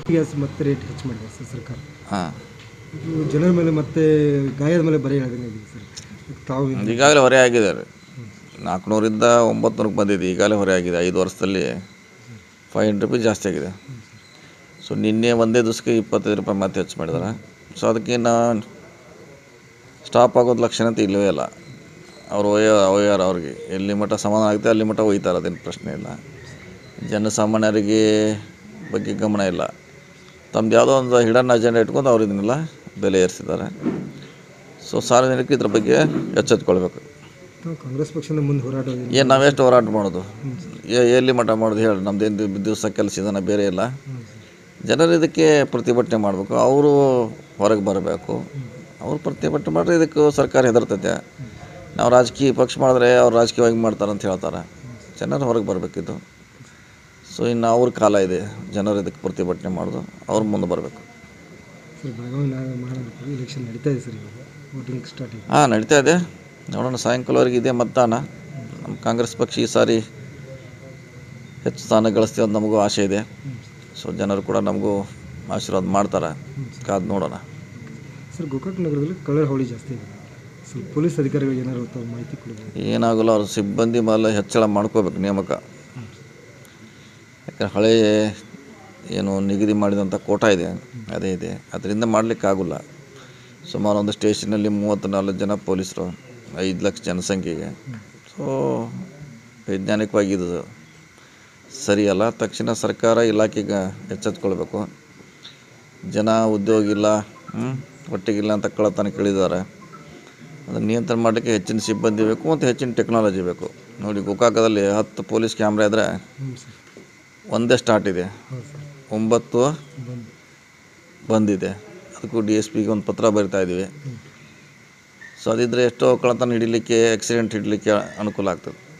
gas ಮತ್ತೆ rate ಹೆಚ್ಚು ಮಾಡಿದೆ ಸರ್ ಸರ್ಕಾರ ಹಾಂ ಇದು ಜನರ ಮೇಲೆ ಮತ್ತೆ ಗಾಯದ ಮೇಲೆ ಬರೀ ಹೇಳಿದಂಗೆ ಆಗಿದೆ ಸರ್ ತಾವು ಈಗಾಗಲೇ ಹೊರೆ ಆಗಿದ್ದಾರೆ ನಾಲ್ಕುನೂರಿಂದ ಒಂಬತ್ತು ನೂರಕ್ಕೆ ಬಂದಿದೆ ಈಗಾಗಲೇ ಹೊರೆ ಆಗಿದೆ ಐದು ವರ್ಷದಲ್ಲಿ ಫೈವ್ ಹಂಡ್ರೆಡ್ ರುಪೀಸ್ ಜಾಸ್ತಿ ಆಗಿದೆ ಸೊ ನಿನ್ನೆ ಒಂದೇ ದಿವಸಕ್ಕೆ ಇಪ್ಪತ್ತೈದು ರೂಪಾಯಿ ಮತ್ತೆ ಹೆಚ್ಚು ಮಾಡಿದ್ದಾರೆ ಸೊ ಅದಕ್ಕಿನ್ನು ಸ್ಟಾಪ್ ಆಗೋದು ಲಕ್ಷಣ ಅಂತ ಇಲ್ಲವೇ ಇಲ್ಲ ಅವ್ರು ಒಯ್ಯ ಒಯ್ಯಾರ ಅವ್ರಿಗೆ ಎಲ್ಲಿ ಮಟ್ಟ ಸಮಾಧಾನ ಆಗುತ್ತೆ ಅಲ್ಲಿ ಮಟ್ಟ ಒಯ್ತಾರೆ ಅದೇನು ಪ್ರಶ್ನೆ ಇಲ್ಲ ಜನಸಾಮಾನ್ಯರಿಗೆ ಬಗ್ಗೆ ಗಮನ ಇಲ್ಲ ತಮ್ಮದು ಯಾವುದೋ ಒಂದು ಹಿಡನ್ ಅಜೆಂಡಾ ಇಟ್ಕೊಂಡು ಅವ್ರು ಇದನ್ನೆಲ್ಲ ಬೆಲೆ ಏರಿಸಿದ್ದಾರೆ ಸೊ ಸಾರ್ವಜನಿಕರು ಇದ್ರ ಬಗ್ಗೆ ಎಚ್ಚೆತ್ಕೊಳ್ಬೇಕು ತಾವು ಕಾಂಗ್ರೆಸ್ ಪಕ್ಷದ ಮುಂದೆ ಹೋರಾಟ ಏನು ನಾವೆಷ್ಟು ಹೋರಾಟ ಮಾಡೋದು ಎ- ಎಲ್ಲಿ ಮಠ ಮಾಡೋದು ಹೇಳಿ ನಮ್ದೇನು ದಿವಸ ಕೆಲಸ ಇದನ್ನ ಬೇರೆ ಇಲ್ಲ ಜನರು ಇದಕ್ಕೆ ಪ್ರತಿಭಟನೆ ಮಾಡಬೇಕು ಅವರು ಹೊರಗೆ ಬರಬೇಕು ಅವ್ರು ಪ್ರತಿಭಟನೆ ಮಾಡಿದ್ರೆ ಇದಕ್ಕೆ ಸರ್ಕಾರ ಹೆದರ್ತೈತೆ ನಾವು ರಾಜಕೀಯ ಪಕ್ಷ ಮಾಡಿದ್ರೆ ಅವ್ರು ರಾಜಕೀಯವಾಗಿ ಮಾಡ್ತಾರೆ ಅಂತ ಹೇಳ್ತಾರೆ ಜನರು ಹೊರಗೆ ಬರಬೇಕಿದ್ದು ಸೊ ಇನ್ನು ಅವ್ರ ಕಾಲ ಇದೆ ಜನರು ಇದಕ್ಕೆ ಪ್ರತಿಭಟನೆ ಮಾಡೋದು ಅವ್ರು ಮುಂದೆ ಬರಬೇಕು ಸರ್ ಬೆಳಗಾವಿ ನಾ- ಮಹಾನಗರ ಇಲೆಕ್ಷನ್ ನಡೀತಾ ಇದೆ ಸರ್ ಇವಾಗ ವೋಟಿಂಗ್ ಸ್ಟಾರ್ಟ್ ಆಗಿದೆ ಹಾಂ ನಡೀತಾ ಇದೆ ನೋಡೋಣ ಸಾಯಂಕಾಲವರೆಗೆ ಇದೆ ಮತದಾನ ನಮ್ಮ ಕಾಂಗ್ರೆಸ್ ಪಕ್ಷ ಈ ಸಾರಿ ಹೆಚ್ಚು ಸ್ಥಾನ ಗಳಿಸ್ತೀವಿ ಅಂತ ನಮಗೂ ಆಸೆ ಇದೆ ಸೊ ಜನರು ಕೂಡ ನಮಗೂ ಆಶೀರ್ವಾದ ಮಾಡ್ತಾರೆ ಕಾದು ನೋಡೋಣ ಸರ್ ಗೋಕಾಕ್ ನಗರದಲ್ಲಿ ಕಳ್ಳರ ಹಾವಳಿ ಜಾಸ್ತಿ ಇದೆ ಸ್ವಲ್ಪ ಪೊಲೀಸ್ ಅಧಿಕಾರಿಗಳು ಏನಾದ್ರು ತಾವು ಮಾಹಿತಿ ಕೊಡಬೇಕು ಏನಾಗಲ್ಲ ಅವ್ರ ಸಿಬ್ಬಂದಿ ಮೇಲೆ ಹೆಚ್ಚಳ ಮಾಡ್ಕೋಬೇಕು ನೇಮಕ ಯಾಕಂದ್ರೆ ಹಳೆ ಏನು ನಿಗದಿ ಮಾಡಿದಂಥ ಕೋಟ ಇದೆ ಅದೇ ಇದೆ ಅದರಿಂದ ಮಾಡಲಿಕ್ಕಾಗಲ್ಲ ಸುಮಾರು ಒಂದು ಸ್ಟೇಷನಲ್ಲಿ ಮೂವತ್ತು ನಾಲ್ಕು ಜನ ಪೊಲೀಸರು ಐದು ಲಕ್ಷ ಜನಸಂಖ್ಯೆಗೆ ಸೊ ವೈಜ್ಞಾನಿಕವಾಗಿ ಇದು ಸರಿಯಲ್ಲ ತಕ್ಷಣ ಸರ್ಕಾರ ಇಲಾಖೆಗೆ ಎಚ್ಚೆತ್ಕೊಳ್ಬೇಕು ಜನ ಉದ್ಯೋಗ ಇಲ್ಲ ಹ್ಮ್, ಒಟ್ಟಿಗಿಲ್ಲ ಅಂತ ಕಳ್ಳತನ ಕೇಳಿದ್ದಾರೆ ಅದನ್ನು ನಿಯಂತ್ರಣ ಮಾಡಲಿಕ್ಕೆ ಹೆಚ್ಚಿನ ಸಿಬ್ಬಂದಿ ಬೇಕು ಮತ್ತು ಹೆಚ್ಚಿನ ಟೆಕ್ನಾಲಜಿ ಬೇಕು ನೋಡಿ ಗೋಕಾಕದಲ್ಲಿ ಹತ್ತು ಪೊಲೀಸ್ ಕ್ಯಾಮ್ರಾ ಇದ್ದರೆ ಹ್ಞೂ ಸರ್ ಒಂದೇ ಸ್ಟಾರ್ಟ್ ಇದೆ ಹೌದು ಸರ್ ಒಂಬತ್ತು ಬಂದು ಬಂದಿದೆ ಅದಕ್ಕೂ ಡಿ ಎಸ್ ಪಿಗೆ ಒಂದು ಪತ್ರ ಬರಿತಾ ಇದ್ದೀವಿ ಸೊ ಅದಿದ್ದರೆ ಎಷ್ಟೋ ಕಳ್ಳತನ ಹಿಡಿಲಿಕ್ಕೆ ಆಕ್ಸಿಡೆಂಟ್ ಹಿಡಲಿಕ್ಕೆ ಅನುಕೂಲ ಆಗ್ತದೆ